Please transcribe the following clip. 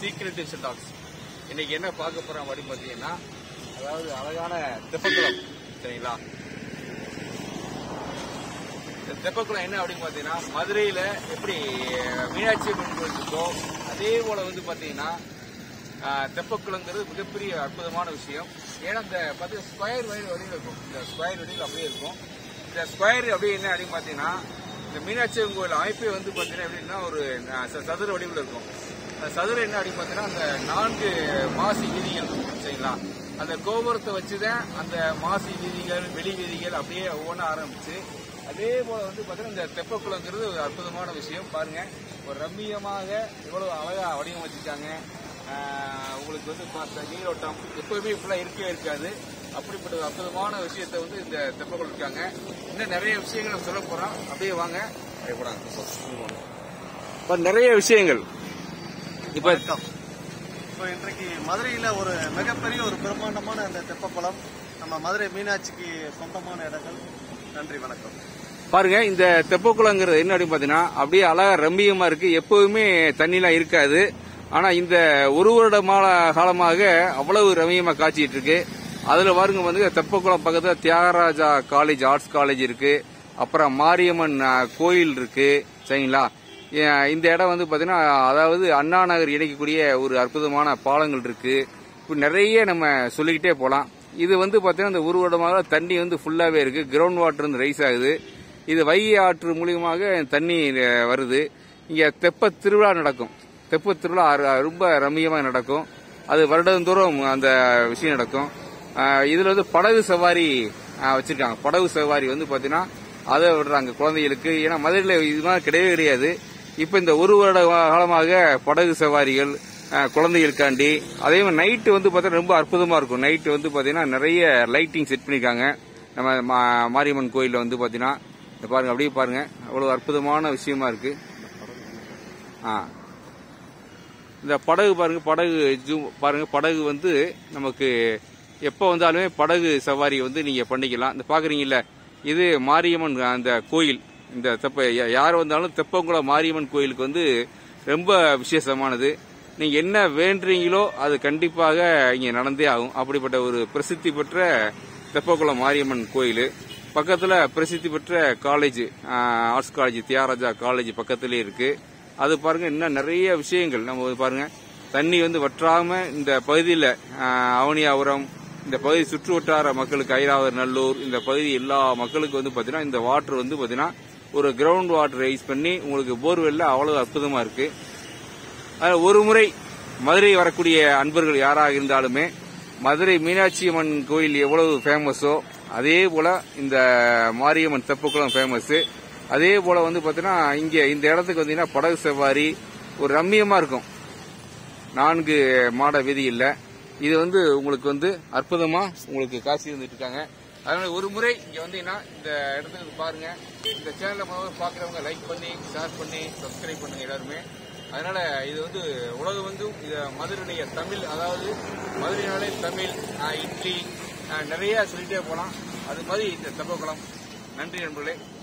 Secret டிஷன் tax இன்னைக்கு என்ன பார்க்க போறோம் அப்படின்னு பார்த்தீங்கன்னா அதாவது அழகான தெப்பக்குளம் சரிங்களா இந்த தெப்பக்குளம் என்ன அப்படின்னு பார்த்தீங்கன்னா மதுரையில எப்படி மீனாட்சி அம்மன் கோயில் இருக்கோ அதே போல வந்து பார்த்தீங்கன்னா ஆஹ், தெப்பக்குளங்கிறது மிகப்பெரிய அற்புதமான விஷயம் ஏன்னா இந்த பத்து ஸ்கொயர் வழி வழியில் இருக்கும் இந்த ஸ்கொயர் வழியில் அப்படியே இருக்கும் இந்த ஸ்கொயர் அப்படியே என்ன அப்படின்னு பார்த்தீங்கன்னா இந்த மீனாட்சி அம்மன் கோயில் அமைப்பே வந்து பார்த்தீங்கன்னா எப்படின்னா ஒரு ஆஹ், ச- சதுர வடிவில் இருக்கும் அந்த சதுரம் என்ன அப்படின்னு பார்த்தீங்கன்னா அந்த நான்கு மாசி வீதிகள் இருக்கும் சரிங்களா அந்த கோபுரத்தை வச்சு தான் அந்த மாசி வீதிகள் வெளி வீதிகள் அப்படியே ஒவ்வொன்றா ஆரம்பிச்சு அதே போல வந்து பார்த்தீங்கன்னா இந்த தெப்பக்குளங்கிறது ஒரு அற்புதமான விஷயம் பாருங்க ஒரு ரம்மியமாக இவ்வளவு அழகா வடிவமைச்சிருக்காங்க ஆஹ் உங்களுக்கு வந்து பார்த்த நீரோட்டம் எப்பவுமே இப்பெல்லாம் இருக்கவே இருக்காது அப்படிப்பட்ட ஒரு அற்புதமான விஷயத்தை வந்து இந்த தெப்பக்குளம் இருக்காங்க இன்னும் நிறைய விஷயங்கள் நம்ம சொல்ல போறோம் அப்படியே வாங்க அப்படியே போடாங்க. இப்ப நிறைய விஷயங்கள் இப்ப வணக்கம் இப்போ இன்றைக்கு மதுரையில் ஒரு மிகப்பெரிய ஒரு பிரம்மாண்டமான அந்த தெப்பக்குளம் நம்ம மதுரை மீனாட்சிக்கு சொந்தமான இடங்கள் நன்றி வணக்கம் பாருங்க இந்த தெப்பக்குளங்கிறது என்ன அப்படின்னு பாத்தீங்கன்னா அப்படியே அழகா ரம்மியமா இருக்கு எப்பவுமே தண்ணிலாம் இருக்காது ஆனா இந்த ஒரு வருட மால- காலமாக அவ்வளவு ரம்மியமா காய்ச்சிட்டு இருக்கு அதுல பாருங்க வந்து தெப்பக்குளம் பக்கத்துல தியாகராஜா காலேஜ் ஆர்ட்ஸ் காலேஜ் இருக்கு அப்புறம் மாரியம்மன் அஹ், கோயில் இருக்கு சரிங்களா ஏன் இந்த இடம் வந்து பாத்தீங்கன்னா அதாவது அண்ணா நகர் இணைக்கக்கூடிய ஒரு அற்புதமான பாலங்கள் இருக்கு இப்ப நிறைய நம்ம சொல்லிக்கிட்டே போலாம் இது வந்து பாத்தீங்கன்னா இந்த ஒரு வருடமாக தண்ணி வந்து ஃபுல்லாவே இருக்கு கிரவுண்ட் வாட்டர் வந்து ரைஸ் ஆகுது இது வைகை ஆற்று மூலியமாக தண்ணி அஹ், வருது இங்க தெப்ப திருவிழா நடக்கும் தெப்ப திருவிழா அரு- ரொம்ப ரம்மியமாக நடக்கும் அது வருடந்தோறும் அந்த விஷயம் நடக்கும் அஹ், இதுல வந்து படகு சவாரி அஹ், வச்சிருக்காங்க படகு சவாரி வந்து பாத்தீங்கன்னா அதை விடுறாங்க குழந்தைகளுக்கு ஏன்னா மதுரையில் இது மாதிரி கிடையவே கிடையாது இப்ப இந்த ஒரு வருட காலமாக படகு சவாரிகள் அஹ், குழந்தைகளுக்காண்டி அதே மாதிரி நைட்டு வந்து பார்த்தா ரொம்ப அற்புதமா இருக்கும் நைட்டு வந்து பாத்தீங்கன்னா நிறைய லைட்டிங் செட் பண்ணிருக்காங்க நம்ம மா- மாரியம்மன் கோயில்ல வந்து பாத்தீங்கன்னா இத பாருங்க அப்படியே பாருங்க அவ்வளவு அற்புதமான விஷயமா இருக்கு ஆ இந்த படகு பாருங்க படகு ஜூம் பாருங்க படகு வந்து நமக்கு எப்போ வந்தாலுமே படகு சவாரி வந்து நீங்க பண்ணிக்கலாம் இந்த பாக்குறீங்கல்ல இது மாரியம்மன் அந்த கோயில் இந்த தெப்ப யா- யார் வந்தாலும் தெப்பங்குளம் மாரியம்மன் கோயிலுக்கு வந்து ரொம்ப விசேஷமானது நீங்க என்ன வேண்டுறீங்களோ அது கண்டிப்பாக இங்க நடந்தே ஆகும் அப்படிப்பட்ட ஒரு பிரசித்தி பெற்ற தெப்பக்குளம் மாரியம்மன் கோயில் பக்கத்துல பிரசித்தி பெற்ற college arts college Thiagaraja college பக்கத்திலே இருக்கு அது பாருங்க இன்னும் நிறைய விஷயங்கள் நம்ம வந்து பாருங்க தண்ணி வந்து வற்றாம இந்த பகுதியில் அவனியாபுரம் இந்த பகுதி சுற்று வட்டார மக்களுக்கு ஐராவதர் நல்லூர் இந்த பகுதி எல்லா மக்களுக்கும் வந்து பாத்தீங்கன்னா இந்த வாட்டர் வந்து பாத்தீங்கன்னா ஒரு கிரவுண்ட் வாட்டர் ரைஸ் பண்ணி உங்களுக்கு போர்வெல்ல அவ்வளவு அற்புதமா இருக்கு அதுல ஒரு முறை மதுரை வரக்கூடிய அன்பர்கள் யாராக இருந்தாலுமே மதுரை மீனாட்சி அம்மன் கோயில் எவ்வளவு ஃபேமஸோ அதே போல இந்த மாரியம்மன் தெப்பக்குளம் ஃபேமஸ் அதே போல வந்து பாத்தீங்கன்னா இங்க இந்த இடத்துக்கு வந்தீங்கன்னா படகு சவாரி ஒரு ரம்மியமா இருக்கும் நான்கு மாட வீதி இல்ல இது வந்து உங்களுக்கு வந்து அற்புதமா உங்களுக்கு காட்சி வந்துட்டு இருக்காங்க அதனால ஒரு முறை இங்க வந்தீங்கன்னா இந்த இடத்துக்கு வந்து பாருங்க இந்த சேனலை முதல்ல பாக்குறவங்க லைக் பண்ணி ஷேர் பண்ணி சப்ஸ்கிரைப் பண்ணுங்க எல்லாருமே அதனால இது வந்து உலகம் வந்து இது மதுரையுடைய தமிழ் அதாவது மதுரையினாலே தமிழ் ஆஹ், இட்லி ஆஹ், நிறைய சொல்லிட்டே போலாம் அது மாதிரி இந்த தெப்பக்குளம் நன்றி நண்பர்களே